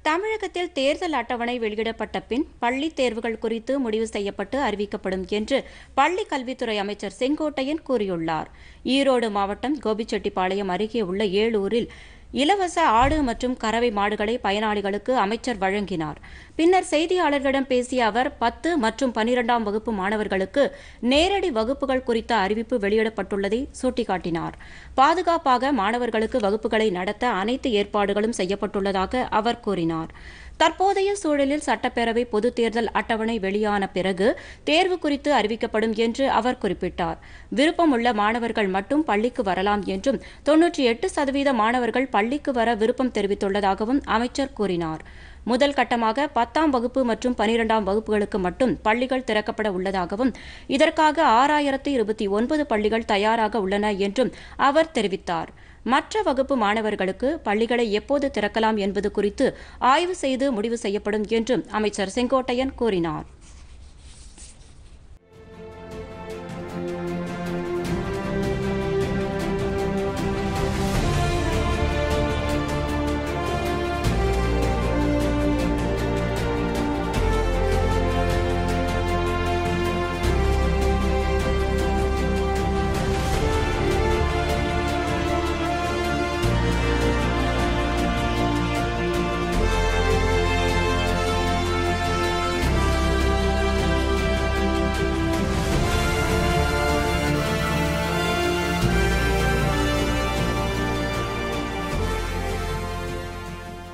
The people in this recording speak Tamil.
தமிழகத்தில் தேர்தல் அட்டவணை வெளியிடப்பட்ட பின் பள்ளித் தேர்வுகள் குறித்து முடிவு செய்யப்பட்டு அறிவிக்கப்படும் என்று பள்ளிக் கல்வித்துறை அமைச்சர் செங்கோட்டையன் கூறியுள்ளார் ஈரோடு மாவட்டம் கோபிச்செட்டிப்பாளையம் அருகே உள்ள ஏலூரில் இலவச ஆடு மற்றும் கறவை மாடுகளை பயனாளிகளுக்கு அமைச்சர் வழங்கினார் பின்னர் செய்தியாளர்களிடம் பேசிய அவர் பத்து மற்றும் பனிரெண்டாம் வகுப்பு மாணவர்களுக்கு நேரடி வகுப்புகள் குறித்த அறிவிப்பு வெளியிடப்பட்டுள்ளதை சுட்டிக்காட்டினார் பாதுகாப்பாக மாணவர்களுக்கு வகுப்புகளை நடத்த அனைத்து ஏற்பாடுகளும் செய்யப்பட்டுள்ளதாக அவர் கூறினார் தற்போதைய சூழலில் சட்டப்பேரவை பொதுத் தேர்தல் அட்டவணை வெளியான பிறகு தேர்வு குறித்து அறிவிக்கப்படும் என்று அவர் குறிப்பிட்டார் விருப்பமுள்ள மாணவர்கள் மட்டும் பள்ளிக்கு வரலாம் என்றும் தொன்னூற்றி எட்டு சதவீத மாணவர்கள் பள்ளிக்கு வர விருப்பம் தெரிவித்துள்ளதாகவும் அமைச்சர் கூறினார் முதல் கட்டமாக பத்தாம் வகுப்பு மற்றும் பனிரெண்டாம் வகுப்புகளுக்கு மட்டும் பள்ளிகள் திறக்கப்பட உள்ளதாகவும் இதற்காக ஆறாயிரத்து இருபத்தி ஒன்பது பள்ளிகள் தயாராக உள்ளன என்றும் அவர் தெரிவித்தார் மற்ற வகுப்பு மாணவர்களுக்கு பள்ளிகளை எப்போது திறக்கலாம் என்பது குறித்து ஆய்வு செய்து முடிவு செய்யப்படும் என்றும் அமைச்சர் செங்கோட்டையன் கூறினார்